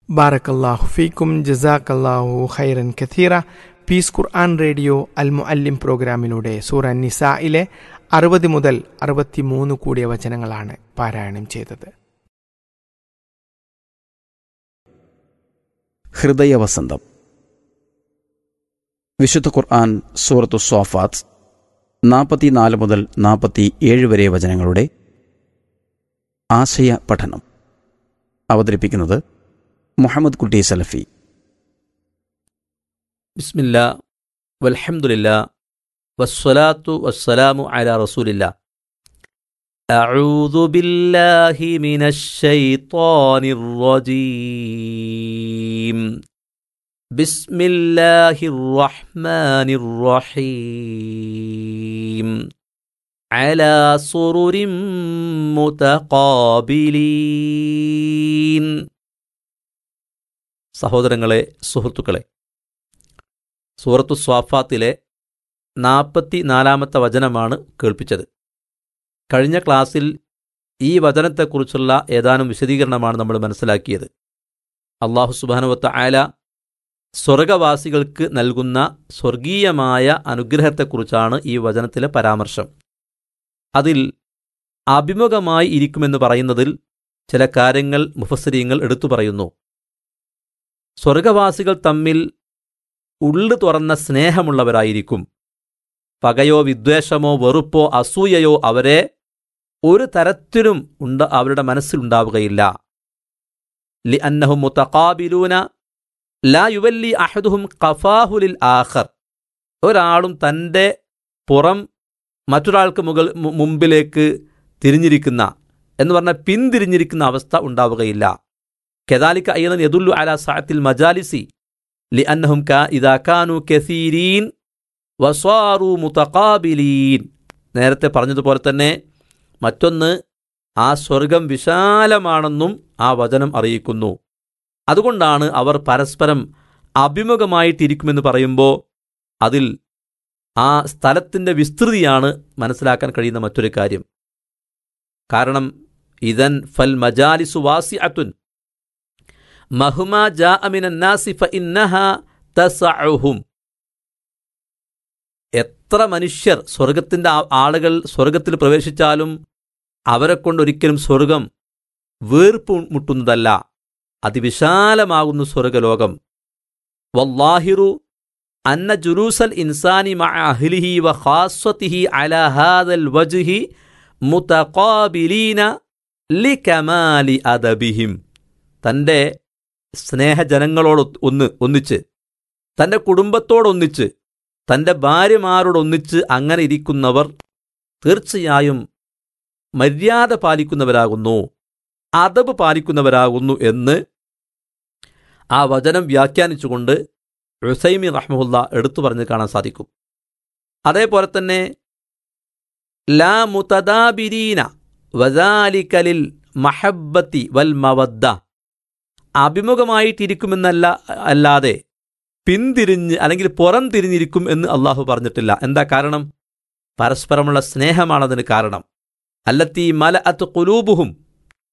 ബാറക്കല്ലാഹു ഫീക്കും ജസാക്കല്ലാഹു ഖൈറൻ കഥീറ പീസ് ഖുർആൻ റേഡിയോ അൽ മുഅല്ലിം പ്രോഗ്രാമിലൂടെ സൂറ നിസായിലെ അറുപത് മുതൽ അറുപത്തിമൂന്ന് കൂടിയ വചനങ്ങളാണ് പാരായണം ചെയ്തത് ഹൃദയവസന്തം വിശുദ്ധ ഖുർആൻ സൂറത്തു സ്വാഫാത്ത് നാൽപ്പത്തിനാല് മുതൽ നാൽപ്പത്തി ഏഴ് വരെ വചനങ്ങളുടെ ആശയ പഠനം അവതരിപ്പിക്കുന്നത് മുഹമ്മദ് കുട്ടി സലഫി ബിസ്മില്ല വൽഹംദുലില്ല വസ്സലാത്തു വസ്സലാമു അലാ റസൂലില്ല أعوذ بالله من الشيطان الرجيم بسم الله الرحمن الرحيم على سرر متقابلين സഹോദരങ്ങളെ സുഹൃത്തുക്കളെ സൂറത്തു സ്വാഫാത്തിലെ നാൽപ്പത്തി നാലാമത്തെ വചനമാണ് കേൾപ്പിച്ചത് കഴിഞ്ഞ ക്ലാസ്സിൽ ഈ വചനത്തെക്കുറിച്ചുള്ള ഏതാനും വിശദീകരണമാണ് നമ്മൾ മനസ്സിലാക്കിയത് അള്ളാഹു സുബാനുവത്ത ആല സ്വർഗവാസികൾക്ക് നൽകുന്ന സ്വർഗീയമായ അനുഗ്രഹത്തെക്കുറിച്ചാണ് ഈ വചനത്തിലെ പരാമർശം അതിൽ അഭിമുഖമായി ഇരിക്കുമെന്ന് പറയുന്നതിൽ ചില കാര്യങ്ങൾ മുഫസരീങ്ങൾ എടുത്തു പറയുന്നു സ്വർഗവാസികൾ തമ്മിൽ ഉള്ളു തുറന്ന സ്നേഹമുള്ളവരായിരിക്കും പകയോ വിദ്വേഷമോ വെറുപ്പോ അസൂയയോ അവരെ ഒരു തരത്തിലും ഉണ്ട അവരുടെ മനസ്സിലുണ്ടാവുകയില്ല ലി അന്നഹും മുത്തഖാബിലൂന ലാ യുവല്ലി അഹദുഹും ഖഫാഹുലിൽ ആഖർ ഒരാളും തൻ്റെ പുറം മറ്റൊരാൾക്ക് മുകൾ മു- മുമ്പിലേക്ക് തിരിഞ്ഞിരിക്കുന്ന എന്ന് പറഞ്ഞാൽ പിന്തിരിഞ്ഞിരിക്കുന്ന അവസ്ഥ ഉണ്ടാവുകയില്ല കെദാലിക്ക അയ്യൻ യദുല്ലു അല സാത്തിൽ മജാലിസി ലി അന്നഹും കാ ഇദാ കാനു കസീരീൻ വസ്വാറു മുതഖാബിലീൻ നേരത്തെ പറഞ്ഞതുപോലെ തന്നെ മറ്റൊന്ന് ആ സ്വർഗം വിശാലമാണെന്നും ആ വചനം അറിയിക്കുന്നു അതുകൊണ്ടാണ് അവർ പരസ്പരം അഭിമുഖമായിട്ടിരിക്കുമെന്ന് പറയുമ്പോൾ അതിൽ ആ സ്ഥലത്തിൻ്റെ വിസ്തൃതിയാണ് മനസ്സിലാക്കാൻ കഴിയുന്ന മറ്റൊരു കാര്യം കാരണം ഇതൻ ഫൽ മജാലിസു വാസി അത്തുൻ മഹുമ ജാ അമിനാസിഫ ഇന്നഹ തസഅഹും എത്ര മനുഷ്യർ സ്വർഗത്തിൻ്റെ ആ- ആളുകൾ സ്വർഗത്തിൽ പ്രവേശിച്ചാലും അവരെ കൊണ്ടൊരിക്കലും സ്വർഗം വീർപ്പ് മുട്ടുന്നതല്ല അതിവിശാലമാകുന്നു സ്വർഗലോകം വല്ലാഹിറു അന്ന ജുലൂസൽ ഇൻസാനി മഅ അഹ്ലിഹി വ ഖാസ്വതിഹി അലാ ഹാദൽ വജ്ഹി മുതഖാബിലീന ലികമാലി അദബിഹിം തൻ്റെ സ്നേഹജനങ്ങളോട് ഒന്ന് ഒന്നിച്ച് തൻ്റെ കുടുംബത്തോടൊന്നിച്ച് തൻ്റെ ഭാര്യമാരോടൊന്നിച്ച് അങ്ങനെ ഇരിക്കുന്നവർ തീർച്ചയായും മര്യാദ പാലിക്കുന്നവരാകുന്നു അതബ് പാലിക്കുന്നവരാകുന്നു എന്ന് ആ വചനം വ്യാഖ്യാനിച്ചുകൊണ്ട് റുസൈമി റഹ്മുല്ല എടുത്തു പറഞ്ഞ് കാണാൻ സാധിക്കും അതേപോലെ തന്നെ ലാ മുതദാബിരീന വദാലിക്കലിൽ മഹബത്തി വൽ മവദ്ദ അഭിമുഖമായിട്ടിരിക്കുമെന്നല്ല അല്ലാതെ പിന്തിരിഞ്ഞ് അല്ലെങ്കിൽ പുറം തിരിഞ്ഞിരിക്കും എന്ന് അള്ളാഹു പറഞ്ഞിട്ടില്ല എന്താ കാരണം പരസ്പരമുള്ള സ്നേഹമാണതിന് കാരണം അല്ലത്തി മല അത്ത് കുലൂബുഹും